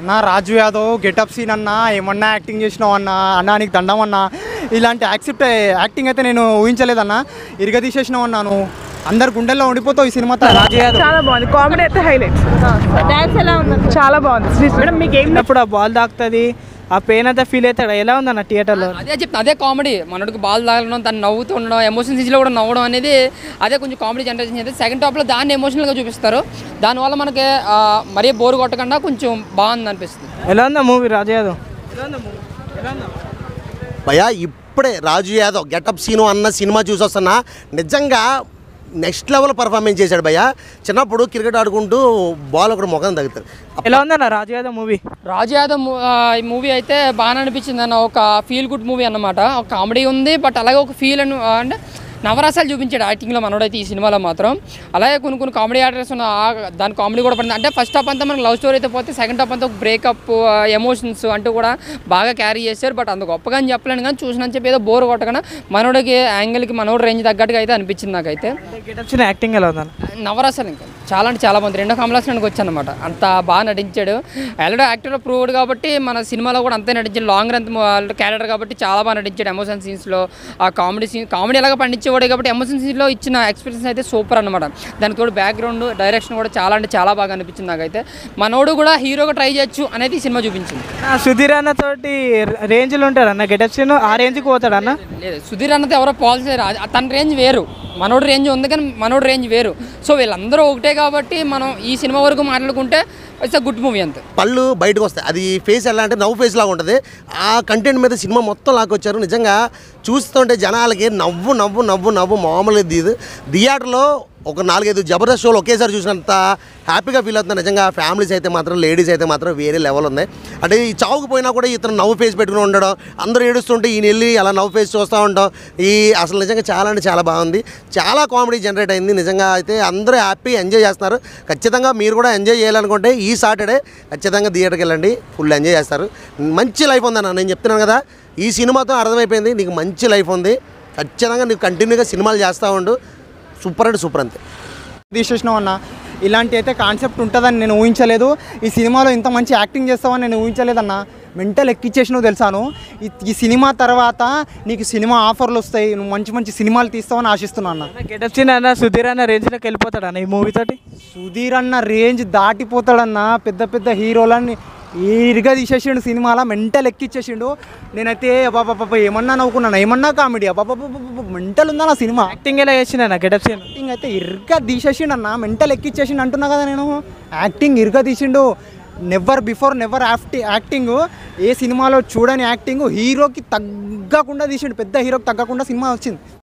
అన్న రాజు Yadav getup scene అన్న ఏమన్నా యాక్టింగ్ చేసినావు అన్న అన్న నీకు దండం అన్న ఇలాంటి యాక్సెప్ట్ యాక్టింగ్ అయితే నేను ఊహించలేదన్న ఇరగ తీసేసినావు అన్నాను అందరు గుండెల్లో ఉండిపోతావు ఈ సినిమాతో రాజు యాదవ్ చాలా బాగుంది కామెడీ అయితే హైలైట్ డాన్స్ ఎలా ఉంది చాలా బాగుంది మేడం మీకు ఏం అప్పుడు ఆ బాల్ తాకుతుంది ఆ పెయిన్ అంతా ఫీల్ అవుతాడు ఎలా ఉందన్న థియేటర్లో అదే చెప్తా అదే కామెడీ మనోడికి బాల్ తాగడం తను నవ్వుతూ ఉండడం ఎమోషన్ లో కూడా నవ్వడం అనేది అదే కొంచెం కామెడీ జనరేషన్ అయితే సెకండ్ టాప్లో దాన్ని ఎమోషనల్గా చూపిస్తారు దానివల్ల మనకి ఆ, మరీ బోర్ కొట్టకుండా కొంచెం బాగుంది అనిపిస్తుంది ఎలా ఉందా మూవీ రాజు యాదవ్ భయా ఇప్పుడే రాజు యాదవ్ గెటప్ సీను అన్న సినిమా చూసి వస్తున్నా నిజంగా నెక్స్ట్ లెవెల్ పర్ఫార్మెన్స్ చేశాడు భయ్య చిన్నప్పుడు క్రికెట్ ఆడుకుంటూ బాల్ ఒకటి ముఖం తగ్గుతారు ఎలా ఉందన్న రాజు యాదవ్ మూవీ రాజు యాదవ్ మూ- ఆ, ఈ మూవీ అయితే బాగానే అనిపించింది అన్న ఒక ఫీల్ గుడ్ మూవీ అన్నమాట ఒక కామెడీ ఉంది బట్ అలాగే ఒక ఫీల్ అని ఆ, అంటే నవరసాలు చూపించాడు యాక్టింగ్లో మనోడైతే ఈ సినిమాలో మాత్రం అలాగే కొన్ని కొన్ని కామెడీ యాక్టర్స్ ఉన్న ఆ- దాని కామెడీ కూడా పడింది అంటే ఫస్ట్ హాఫ్ అంతా మనకి లవ్ స్టోరీ అయితే పోతే సెకండ్ హాఫ్ అంతా బ్రేకప్ ఎమోషన్స్ అంటూ కూడా బాగా క్యారీ చేశారు బట్ అంత గొప్పగా అని చెప్పలేను కానీ చూసిన చెప్పి ఏదో బోర్ కొట్టకుండా మనోడికి యాంగిల్కి మనోడు రేంజ్ తగ్గట్టుగా అయితే అనిపించింది నాకైతే గెటప్ చిన్న యాక్టింగ్ ఎలా ఉందన్న నవరసాలు ఇంకా చాలా అంటే చాలా బాగుంది రెండో కమలాసనానికి వచ్చానమాట అంత బాగా నటించాడు ఆల్రెడీ యాక్టర్లో ప్రూవ్డ్ కాబట్టి మన సినిమాలో కూడా అంతే నటించాడు లాంగ్ రన్ క్యారెక్టర్ కాబట్టి చాలా బాగా నటించాడు ఎమోషన్ సీన్స్లో ఆ కామెడీ సీన్ కామెడీ ఎలాగ పండించేవాడు కాబట్టి ఎమోషన్ సీన్స్లో ఇచ్చిన ఎక్స్పీరియన్స్ అయితే సూపర్ అనమాట దానికి తోడు బ్యాక్గ్రౌండ్ డైరెక్షన్ కూడా చాలా అంటే చాలా బాగా అనిపించింది నాకైతే మనోడు కూడా హీరోగా ట్రై చేయొచ్చు అనేది ఈ సినిమా చూపించింది ఆ, సుధీర్ అన్న తోటి రేంజ్లో ఉంటాడు అన్న గెటప్ సీన్ ఆ రేంజ్కి పోతాడు అన్న లేదు సుధీర్ అన్నది ఎవరో పాలసీ తన రేంజ్ వేరు మనోడు రేంజ్ ఉంది కానీ మనోడు రేంజ్ వేరు సో వీళ్ళందరూ ఒకటే కాబట్టి మనం ఈ సినిమా వరకు మాట్లాడుకుంటే ఇట్స్ అ గుడ్ మూవీ అంతే పళ్ళు బయటకు వస్తాయి అది ఫేస్ ఎలా అంటే నవ్వు ఫేస్ లాగా ఉంటుంది ఆ కంటెంట్ మీద సినిమా మొత్తం లాక్కొచ్చారు నిజంగా చూస్తుంటే జనాలకి నవ్వు నవ్వు నవ్వు నవ్వు మామూలు ఇది థియేటర్లో ఒక నాలుగైదు జబర్దస్త్ షోలు ఒకేసారి చూసినంత హ్యాపీగా ఫీల్ అవుతుంది నిజంగా ఫ్యామిలీస్ అయితే మాత్రం లేడీస్ అయితే మాత్రం వేరే లెవెల్ ఉంది అంటే ఈ చావుకు పోయినా కూడా ఇతను నవ్వు ఫేస్ పెట్టుకుని ఉండడం అందరూ ఏడుస్తుంటే ఈయన వెళ్ళి అలా నవ్వు ఫేస్ చూస్తూ ఉంటాం ఈ అసలు నిజంగా చాలా అంటే చాలా బాగుంది చాలా కామెడీ జనరేట్ అయింది నిజంగా అయితే అందరూ హ్యాపీ ఎంజాయ్ చేస్తున్నారు ఖచ్చితంగా మీరు కూడా ఎంజాయ్ చేయాలనుకుంటే ఈ సాటర్డే ఖచ్చితంగా థియేటర్కి వెళ్ళండి ఫుల్ ఎంజాయ్ చేస్తారు మంచి లైఫ్ ఉందన్న నేను చెప్తున్నాను కదా ఈ సినిమాతో అర్థమైపోయింది నీకు మంచి లైఫ్ ఉంది ఖచ్చితంగా నీకు కంటిన్యూగా సినిమాలు చేస్తూ ఉండు సూపర్ అంటే సూపర్ అంతే తీసేసినావు అన్న ఇలాంటి అయితే కాన్సెప్ట్ ఉంటుందని నేను ఊహించలేదు ఈ సినిమాలో ఇంత మంచి యాక్టింగ్ చేస్తావని నేను ఊహించలేదన్న మెంటల్ ఎక్కిచ్చేసినావు తెలుసాను ఈ ఈ సినిమా తర్వాత నీకు సినిమా ఆఫర్లు వస్తాయి నువ్వు మంచి మంచి సినిమాలు తీస్తావని ఆశిస్తున్నా అన్న గెటప్ సీన్ అన్న సుధీర్ అన్న రేంజ్లోకి వెళ్ళిపోతాడు అన్న ఈ మూవీ తోటి సుధీర్ అన్న రేంజ్ దాటిపోతాడన్న పెద్ద పెద్ద హీరోలని ఈరిగా తీసేసిండు సినిమాలో మెంటల్ ఎక్కిచ్చేసిండు నేనైతే అబ్బాబాబా ఏమన్నా నవ్వుకున్నాను ఏమన్నా కామెడీ అబ్బాబాబా మెంటల్ ఉందా నా సినిమా యాక్టింగ్ ఎలా చేసిండు అన్న గెటప్ సీన్ యాక్టింగ్ అయితే ఇరుగ్గా తీసేసిండు అన్న మెంటల్ ఎక్కిచ్చేసిండు అంటున్నా కదా నేను యాక్టింగ్ ఇరుగ్గా తీసిండు నెవర్ బిఫోర్ నెవర్ యాక్టి యాక్టింగ్ ఏ సినిమాలో చూడని యాక్టింగ్ హీరోకి తగ్గకుండా తీసిండు పెద్ద హీరోకి తగ్గకుండా సినిమా వచ్చింది